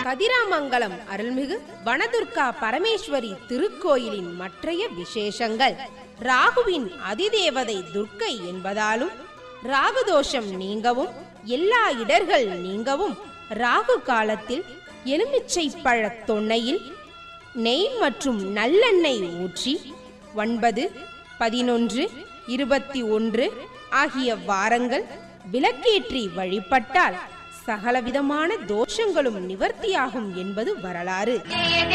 கதிராமங்கலம் அருள்மிகு வனதுர்கா பரமேஸ்வரி திருக்கோயிலின் மற்றைய விசேஷங்கள் ராகுவின் அதிதேவதை துர்க்கை என்பதாலும் ராகு தோஷம் நீங்கவும் எல்லா இடர்கள் நீங்கவும் ராகு காலத்தில் எலுமிச்சை பழத் தொன்னையில் நெய் மற்றும் நல்லெண்ணெய் ஊற்றி ஒன்பது பதினொன்று இருபத்தி ஒன்று ஆகிய வாரங்கள் விளக்கேற்றி வழிபட்டால் சகலவிதமான தோஷங்களும் நிவர்த்தியாகும் என்பது வரலாறு ஜெய